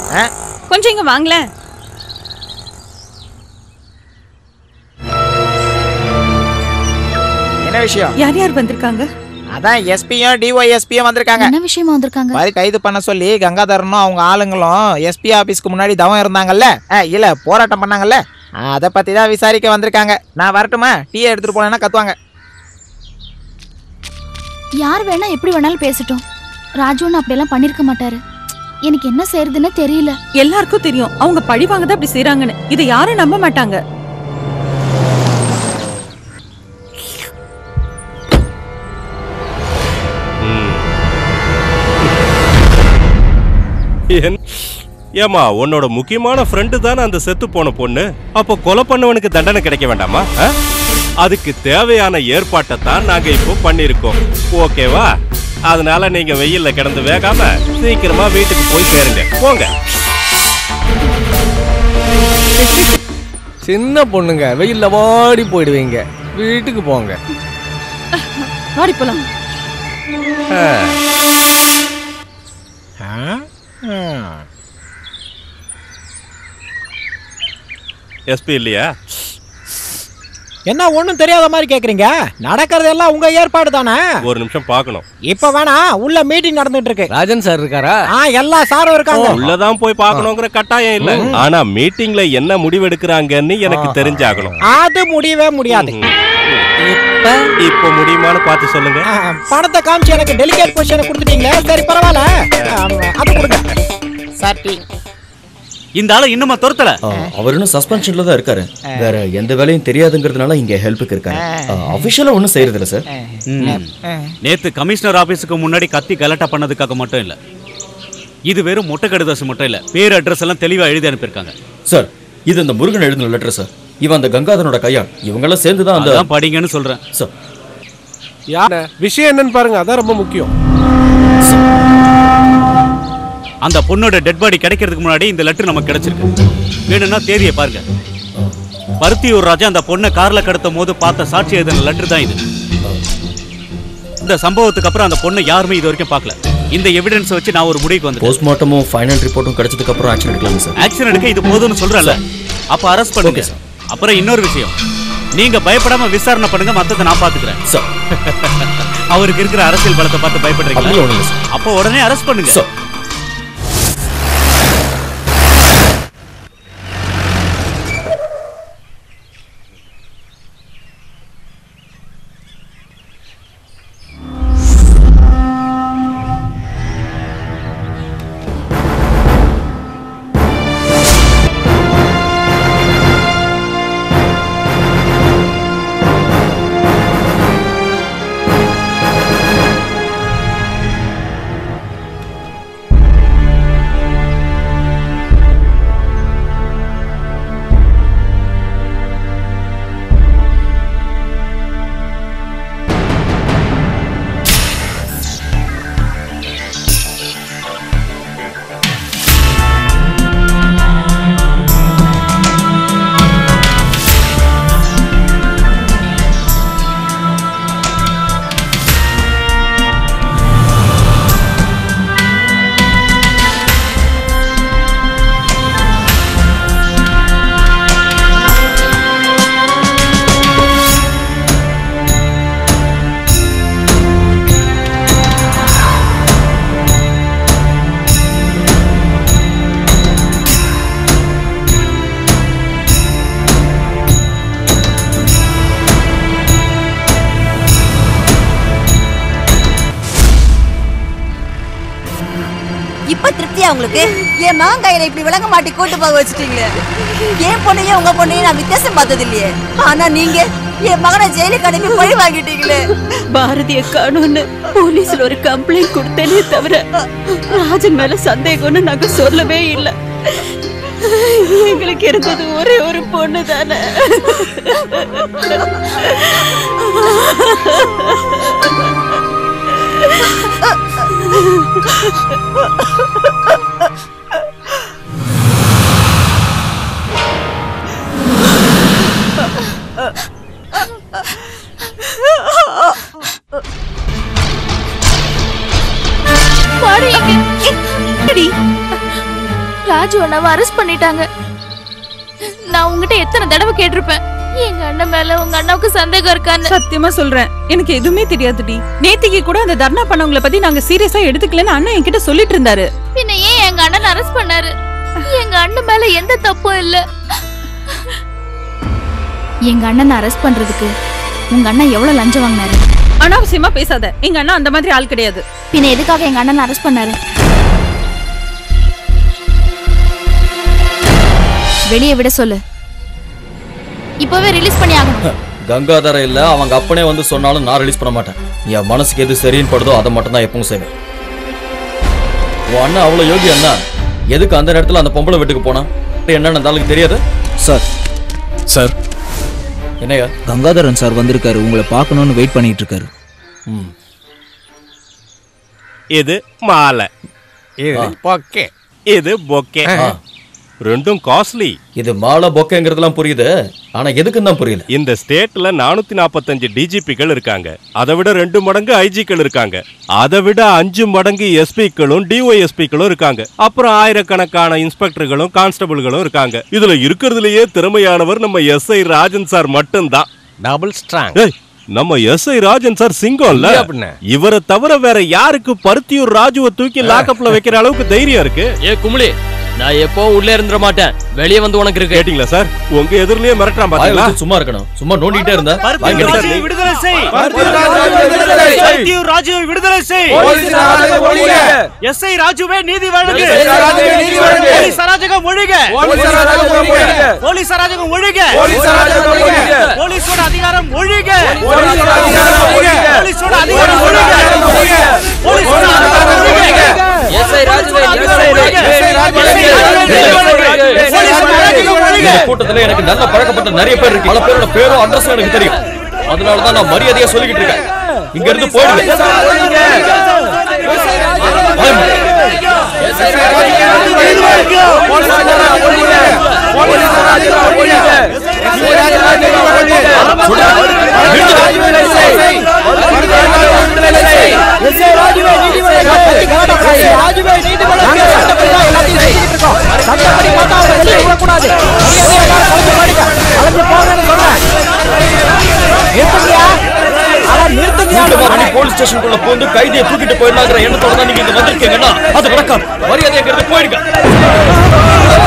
ஆ? கொஞ்சம் இங்க வாங்களேன் என்ன விஷயம் யார் யார் வந்திருக்காங்க அதான் எஸ்பியும் டிஒஎஸ்பியும் வந்திருக்காங்க என்ன விஷயமா வந்திருக்காங்க மாதிரி கைது பண்ண சொல்லி கங்காதரனும் அவங்க ஆளுங்களும் எஸ்பி ஆபீஸ்க்கு முன்னாடி தவம் இருந்தாங்கல்ல ஆ, இல்ல போராட்டம் பண்ணாங்கல்ல அதை பத்தி தான் விசாரிக்க வந்திருக்காங்க நான் வரட்டுமா டீ எடுத்துட்டு போனேன்னா கத்துவாங்க யார் வேணா எப்படி வேணாலும் பேசட்டும் ராஜு ஒன்றும் அப்படியெல்லாம் பண்ணிருக்க மாட்டாரு எனக்கு என்ன செய்யறதுன்னு தெரியல எல்லாருக்கும் தெரியும் அவங்க பழி வாங்க தான் அப்படி செய்றாங்கன்னு இதை யாரும் நம்ப மாட்டாங்க என்- ஏம்மா உன்னோட முக்கியமான ஃப்ரெண்டு தானே அந்த செத்து போன பொண்ணு அப்போ கொலை பண்ணவனுக்கு தண்டனை கிடைக்க வேண்டாமா ஆ? அதுக்கு தேவையான ஏற்பாட்டை தான் நாங்க இப்போ பண்ணியிருக்கோம் ஓகேவா அதனால நீங்க வெயில்ல கிடந்து வேகாம சீக்கிரமா வீட்டுக்கு போய் சேருங்க போங்க சின்ன பொண்ணுங்க வெயில்ல வாடி போயிடுவீங்க வீட்டுக்கு போங்க வாடி போலாம் ஆ. எஸ்பி இல்லையா என்ன ஒண்ணும் தெரியாத மாதிரி கேக்குறீங்க நடக்கிறது எல்லாம் உங்க ஏற்பாடு தானே ஒரு நிமிஷம் பார்க்கணும் இப்ப வேணா உள்ள மீட்டிங் நடந்துட்டு இருக்கு ராஜன் சார் இருக்காரா ஆ எல்லா சாரும் இருக்காங்க உள்ளதான் போய் பார்க்கணுங்கிற கட்டாயம் இல்ல ஆனா மீட்டிங்ல என்ன முடிவெடுக்கிறாங்கன்னு எனக்கு தெரிஞ்சாகணும் அது முடியவே முடியாது ம்ஹும். இப்ப இப்போ முடியுமான்னு பார்த்து சொல்லுங்க ஆ, பணத்தை காமிச்சு எனக்கு டெலிகேட் பொசிஷனை கொடுத்துட்டீங்களே சரி பரவாயில்ல ஆ, அது கொடுங்க சார் டீ இந்த ஆளை இன்னுமா துரத்தல அவர் இன்னும் சஸ்பென்ஷன்ல தான் இருக்காரு வேற எந்த வேலையும் தெரியாதுங்கிறதுனால இங்க ஹெல்ப்புக்கு இருக்காரு அபிஷியலா ஒன்றும் செய்யறது இல்ல சார் நேத்து கமிஷனர் ஆபீஸுக்கு முன்னாடி கத்தி கலட்டா பண்ணதுக்காக மட்டும் இல்ல இது வெறும் முட்டை கடுதாசு மட்டும் இல்ல பேர் அட்ரஸ் எல்லாம் தெளிவா எழுதி அனுப்பியிருக்காங்க சார் இது அந்த முருகன் எழுதின லெட்டர் சார் இவன் அந்த கங்காதரனோட கையாள் இவங்கெல்லாம் சேர்ந்து தான் அந்த அதான் படிங்கன்னு சொல்றேன் சார் யார் விஷயம் என்னன்னு பாருங்க அதான் ரொம்ப முக்கியம் அந்த பொண்ணோட டெட் பாடி கிடைக்கிறதுக்கு முன்னாடி இந்த லெட்டர் நமக்கு கிடைச்சிருக்கு வேணும்னா தேதியை பாருங்க பருத்தியூர் ராஜா அந்த பொண்ணை கார்ல கடத்தும் போது பார்த்த சாட்சி எழுதின லெட்டர் தான் இது இந்த சம்பவத்துக்கு அப்புறம் அந்த பொண்ணை யாருமே இது வரைக்கும் பார்க்கல இந்த எவிடன்ஸ் வச்சு நான் ஒரு முடிவுக்கு வந்தேன் போஸ்ட்மார்ட்டமும் ஃபைனல் ரிப்போர்ட்டும் கிடைச்சதுக்கு அப்புறம் ஆக்ஷன் எடுக்கலாம் சார் ஆக்ஷன் எடுக்க இது போதும்னு சொல்றல அப்ப அரெஸ்ட் பண்ணுங்க அப்புறம் இன்னொரு விஷயம் நீங்க பயப்படாம விசாரணை பண்ணுங்க மத்தத நான் பாத்துக்கிறேன் சார் அவருக்கு இருக்கிற அரசியல் பலத்தை பார்த்து அப்படியே பயப்படுறீங்களா ஒண்ணும் இல்ல சார் அப்போ உடனே அரெஸ்ட் பண்ணுங்க சார் இப்ப திருப்தியா உங்களுக்கு என் மகன் கையில இப்படி விளங்க மாட்டி கூட்டு போக வச்சுட்டீங்களே என் பொண்ணையும் உங்க பொண்ணையும் நான் வித்தியாசம் பார்த்தது இல்லையே ஆனா நீங்க என் மகனை ஜெயிலுக்கு அனுப்பி பழி வாங்கிட்டீங்களே பாரதிய காணும்னு போலீஸ்ல ஒரு கம்ப்ளைண்ட் கொடுத்தேனே தவிர ராஜன் மேல சந்தேகம்னு நாங்க சொல்லவே இல்ல எங்களுக்கு இருந்தது ஒரே ஒரு பொண்ணு தானே ராஜு அண்ணாவை அரெஸ்ட் பண்ணிட்டாங்க நான் உங்ககிட்ட எத்தனை தடவை கேட்டிருப்பேன் எங்க அண்ணன் மேல உங்க அண்ணாவுக்கு சந்தேகம் இருக்கான்னு சத்தியமா சொல்றேன் எனக்கு எதுவுமே தெரியாதுடி நேத்திக்கு கூட அந்த தர்ணா பண்ணவங்கள பத்தி நாங்க சீரியஸா எடுத்துக்கலன்னு அண்ணன் என்கிட்ட சொல்லிட்டு இருந்தாரு பின்ன ஏன் எங்க அண்ணன் அரெஸ்ட் பண்ணாரு எங்க அண்ணன் மேல எந்த தப்பும் இல்ல எங்க அண்ணனை அரெஸ்ட் பண்றதுக்கு உங்க அண்ணன் எவ்வளவு லஞ்சம் வாங்கினாரு அனாவசியமா பேசாத எங்க அண்ணா அந்த மாதிரி ஆள் கிடையாது பின்ன எதுக்காக எங்க அண்ணன் அரெஸ்ட் பண்ணாரு வெளியே விட சொல்லு இப்பவே ரிலீஸ் பண்ணி ஆகணும் கங்காதர இல்ல அவங்க அப்பனே வந்து சொன்னாலும் நான் ரிலீஸ் பண்ண மாட்டேன் என் மனசுக்கு எது சரின்னு படுதோ அதை மட்டும் தான் எப்பவும் செய்வேன் உன் அண்ணன் அவ்வளவு யோகி அண்ணா எதுக்கு அந்த நேரத்துல அந்த பொம்பளை வீட்டுக்கு போனா என்னன்னு அந்த ஆளுக்கு தெரியாது சார் சார் என்னையா கங்காதரன் சார் வந்திருக்காரு உங்களை பார்க்கணும்னு வெயிட் பண்ணிட்டு இருக்காரு ம் இது மாலை இது பொக்கே இது பொக்கே ஆ. ரெண்டும் காஸ்ட்லி இது மாலை பொக்கைங்கிறதுலாம் புரியுது ஆனா எதுக்குன்னு தான் புரியல இந்த ஸ்டேட்ல நானூத்தி நாற்பத்தஞ்சு டிஜிபிகள் இருக்காங்க அதை விட ரெண்டு மடங்கு ஐஜிக்கள் இருக்காங்க அதை விட அஞ்சு மடங்கு எஸ்பிக்களும் டிஒஎஸ்பிக்களும் இருக்காங்க அப்புறம் ஆயிரக்கணக்கான இன்ஸ்பெக்டர்களும் கான்ஸ்டபிள்களும் இருக்காங்க இதுல இருக்கிறதுலயே திறமையானவர் நம்ம எஸ்ஐ ராஜன் சார் மட்டும்தான் டபுள் ஸ்ட்ராங் ஏய், நம்ம எஸ்ஐ ராஜன் சார் சிங்கம்ல இல்லையா பின்ன? இவரை தவிர வேற யாருக்கு பருத்தியூர் ராஜுவை தூக்கி லாக்கப்ல வைக்கிற அளவுக்கு தைரியம் இருக்கு ஏ குமுளி நான் எப்பவும் உள்ளே இருந்துட மாட்டேன் வெளியே வந்து உனக்கு இருக்கு கேட்டீங்களா சார் உங்க எதிரிலேயே மிரட்டுறான் வாயை பாத்தீங்களா வச்சு சும்மா இருக்கணும் சும்மா நோண்டிட்டே இருந்தா வாங்கி பருத்தியூர் எடுத்து- ராஜுவை விடுதலை செய் விடுதலை செய். பருத்தியூர் ராஜுவை விடுதலை செய் போலீஸ் அராஜகம் ஒழிக. எஸ்ஐ ராஜுவே நீதி வழங்கு எஸ்ஐ ராஜுவே நீதி வழங்கு. போலீஸ் அராஜகம் ஒழிக போலீஸ் அராஜகம் ஒழிக. போலீஸ் அராஜகம் ஒழிக போலீஸ் அராஜகம் ஒழிக. போலீஸோட அதிகாரம் ஒழிக போலீஸ் அராஜகம் ஒழிக. போலீஸோட அதிகாரம் ஒழிக ஒழிக. போலீஸோட அதிகாரம் ஒழிக எஸ்ஐ ராஜுவே எஸ்ஐ இந்த கூட்டத்துல எனக்கு நல்ல பழக்கப்பட்ட நிறைய பேர் இருக்கு பல பேரோட பேரும் அட்ரஸும் எனக்கு தெரியும் அதனால தான் நான் மரியாதையா சொல்லிக்கிட்டு இருக்கேன் இங்க இருந்து போயிடுங்க வாய் மூடு. கூட்டமா பண்ணி போலீஸ் ஸ்டேஷனுக்குள்ள போந்து கைதியை தூக்கிட்டு போயிடலாங்கிற எண்ணத்தோட தான் நீங்க இங்க வந்திருக்கீங்கன்னா அது நடக்காது மரியாதை இங்க இருந்து போயிடுங்க